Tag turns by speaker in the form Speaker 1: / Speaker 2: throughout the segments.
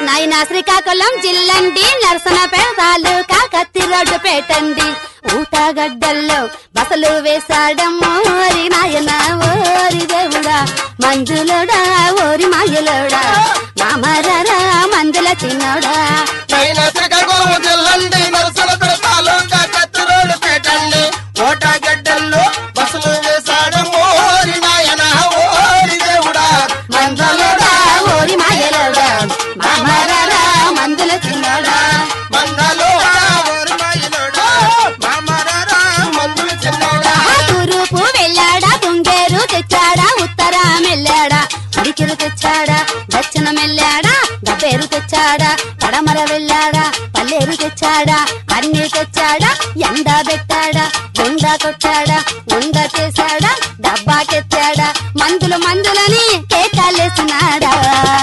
Speaker 1: నాయన శ్రీకాకుళం జిల్లండి నరసనపేట తాలూకా కత్తి రోడ్డు పేటండి ఊటగడ్డల్లో బసలు వేశాడమ్మో ఓరి నాయన ఓరి దేవుడా మంజులోడా ఓరి మాయలోడా మామరరా మందుల చిన్నోడా
Speaker 2: పైన శ్రీకాకుళం జిల్లండి నరసల పెడతాలుగా కత్తిరోడు పెట్టండి ఓటగడ్డల్లో బస్సులు వేశాడు మోరి నాయన ఓరి దేవుడా
Speaker 1: మందులోడా ఓరి మాయలోడా మామరరా మందుల చిన్నోడా
Speaker 2: మందలోడా ఓరి మాయలోడా మామరారా మందులు చిన్నోడా
Speaker 1: తూరుపు వెళ్ళాడా తుంగేరు తెచ్చాడా ఉత్తరం వెళ్ళాడా ఉడికిరు తెచ్చాడా దక్షిణం వెళ్ళాడా గబ్బేరు తెచ్చాడా పడమర వెళ్ళాడా పల్లేరు తెచ్చాడా అన్ని తెచ్చాడా ఎండ పెట్టాడా గుండ కొట్టాడా గుండ చేశాడా డబ్బాకెత్తాడా మందులు మందులని కేటాలేసినాడా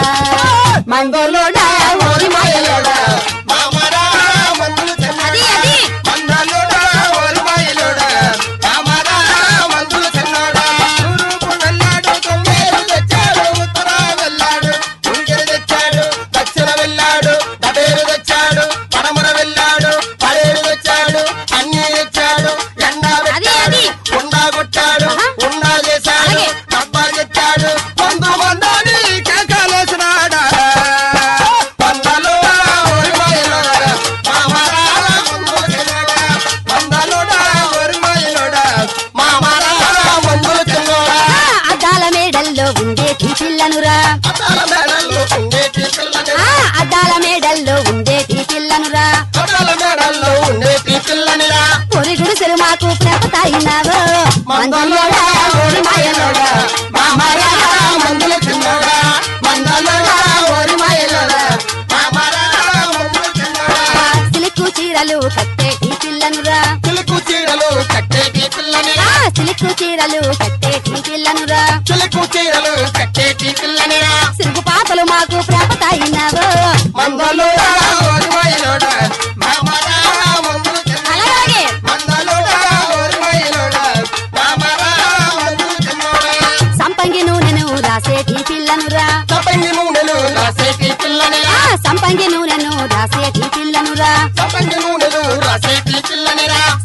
Speaker 1: మందులోడా ఓరి మాయలోడా
Speaker 2: మామరా మందులు
Speaker 1: అది
Speaker 2: చిన్నోడా
Speaker 1: అది
Speaker 2: మందలోడా ఓరి మాయలోడా మామరా మందులు చిన్నోడా తూర్పు వెళ్ళాడు తొమ్మేరు తెచ్చాడు ఉత్తర వెళ్ళాడు ఉంగిరి తెచ్చాడు దక్షిణ వెళ్ళాడు దబేరు తెచ్చాడు పడమర వెళ్ళాడు పడేరు తెచ్చాడు అన్ని తెచ్చాడు ఎండ
Speaker 1: అది అది
Speaker 2: ఉండా కొట్టాడు
Speaker 1: ఆహా.
Speaker 2: ఉండా చేశాడు
Speaker 1: అలాగే.
Speaker 2: డబ్బా తెచ్చాడు మందు మందని కేకాలేసినాడా మందలోడా ఓరి మాయలోడా మామరా మందులు చిన్నోడా మందలోడా ఓరి మాయలోడా మామరా మందులు చిన్నోడా
Speaker 1: ఆ, అద్దాల మేడల్లో ఉండేటి పిల్లనురా
Speaker 2: అద్దాల మేడల్లో ఉండేటి పిల్లని
Speaker 1: ఆ అద్దాల మేడల్లో ఉండేటి పిల్లనురా
Speaker 2: అద్దాల మేడల్లో ఉండేటి పిల్లనిరా
Speaker 1: పొరి గుడిసెలు మాకు ప్రపతాయినావో
Speaker 2: మందలోడా ఓరి మాయలోడా మామరా మందులు చిన్నోడా మందలోడా ఓరి మాయలోడా మామరా మందులు చిన్నోడా
Speaker 1: సిలుకు చీరలు కట్టేటి పిల్లనురా
Speaker 2: చిలుకు చీరలు కట్టేటి పిల్లనిరా
Speaker 1: ఆ సిలుకు చీరలు కట్టేటి పిల్లనురా
Speaker 2: చిలుకు చీరలు కట్టేటి పిల్లనిరా
Speaker 1: సిరుగు పాపలు మాకు ప్రపతాయినావో
Speaker 2: మందలోడా ఓరి మాయలోడా మామరా మందులు చిన్నోడా
Speaker 1: అలాగే
Speaker 2: మందలోడా ఓరి మాయలోడా మామరా మందులు చిన్నోడా
Speaker 1: సంపంగి నూనెను రాసేటి పిల్లనురా
Speaker 2: తపంగి నూనెలు రాసేటి పిల్లనిరా
Speaker 1: ఆ సంపంగి నూనెను రాసేటి పిల్లనురా
Speaker 2: తపంగి నూనెలు రాసేటి పిల్లనిరా